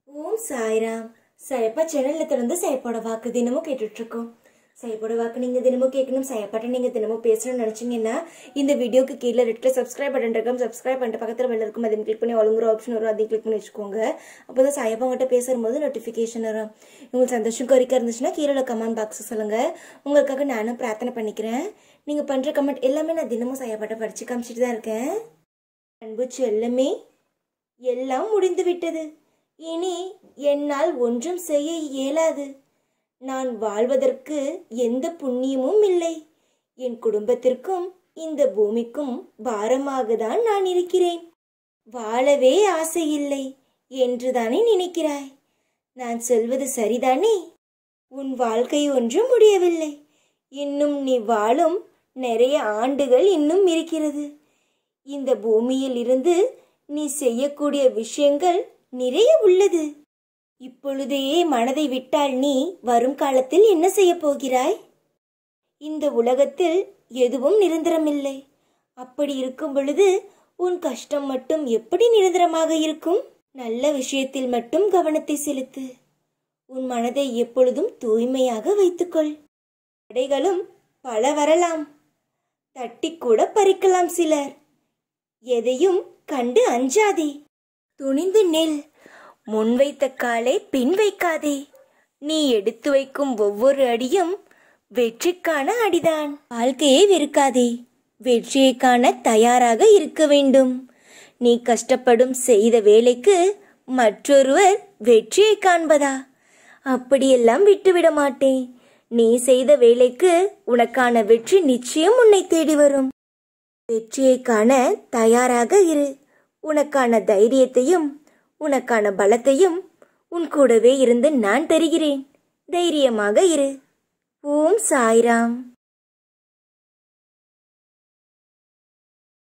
ஓம் சாய்ராம் சயப்பா சேனல்ல திறந்து சயப்போட வாக்கு தினமும் கேட்டுட்டு இருக்கோம் சயப்போட வாக்கு நீங்க தினமும் கேட்கணும் சயப்பாட்ட நீங்க தினமும் பேசணும்னு நினைச்சீங்கன்னா இந்த வீடியோக்கு கீழே ரெட்ல சப்ஸ்கிரைப் பட்டன் இருக்கும் சப்ஸ்கிரைப் பண்ணிட்டு பக்கத்துல வெளில இருக்கும் அதையும் கிளிக் பண்ணி ஒழுங்குற ஆப்ஷன் வரும் அதையும் கிளிக் பண்ணி வச்சுக்கோங்க அப்போதான் சயப்பா கிட்ட பேசும்போது நோட்டிஃபிகேஷன் வரும் உங்களுக்கு சந்தோஷம் கோரிக்கை இருந்துச்சுன்னா கீழே கமெண்ட் பாக்ஸ் சொல்லுங்க உங்களுக்காக நானும் பிரார்த்தனை பண்ணிக்கிறேன் நீங்க பண்ற கமெண்ட் எல்லாமே நான் தினமும் சயப்பாட்ட படிச்சு காமிச்சிட்டு தான் இருக்கேன் அன்பு செல்லமே எல்லாம் முடிந்து விட்டது இனி என்னால் ஒன்றும் செய்ய இயலாது நான் வாழ்வதற்கு எந்த புண்ணியமும் இல்லை என் குடும்பத்திற்கும் இந்த பூமிக்கும் பாரமாக தான் நான் இருக்கிறேன் வாழவே ஆசை இல்லை என்றுதானே நினைக்கிறாய் நான் சொல்வது சரிதானே உன் வாழ்க்கை ஒன்றும் முடியவில்லை இன்னும் நீ வாழும் நிறைய ஆண்டுகள் இன்னும் இருக்கிறது இந்த பூமியில் இருந்து நீ செய்யக்கூடிய விஷயங்கள் நிறைய உள்ளது இப்பொழுதே மனதை விட்டால் நீ வரும் காலத்தில் என்ன செய்ய போகிறாய் இந்த உலகத்தில் எதுவும் நிரந்தரமில்லை அப்படி இருக்கும் பொழுது உன் கஷ்டம் மட்டும் எப்படி நிரந்தரமாக இருக்கும் நல்ல விஷயத்தில் மட்டும் கவனத்தை செலுத்து உன் மனதை எப்பொழுதும் தூய்மையாக வைத்துக்கொள் தடைகளும் பல வரலாம் தட்டி கூட பறிக்கலாம் சிலர் எதையும் கண்டு அஞ்சாதே துணிந்து நெல் முன்வைத்த காலை பின் வைக்காதே நீ எடுத்து வைக்கும் ஒவ்வொரு அடியும் வெற்றிக்கான அடிதான் வாழ்க்கையை வெறுக்காதே வெற்றியை காண தயாராக இருக்க வேண்டும் நீ கஷ்டப்படும் செய்த வேலைக்கு மற்றொருவர் வெற்றியை காண்பதா அப்படியெல்லாம் விட்டுவிட மாட்டேன் நீ செய்த வேலைக்கு உனக்கான வெற்றி நிச்சயம் உன்னை தேடி வரும் வெற்றியை காண தயாராக இரு உனக்கான தைரியத்தையும் உனக்கான பலத்தையும் உன் கூடவே இருந்து நான் தருகிறேன் தைரியமாக இரு ஓம் சாய்ராம்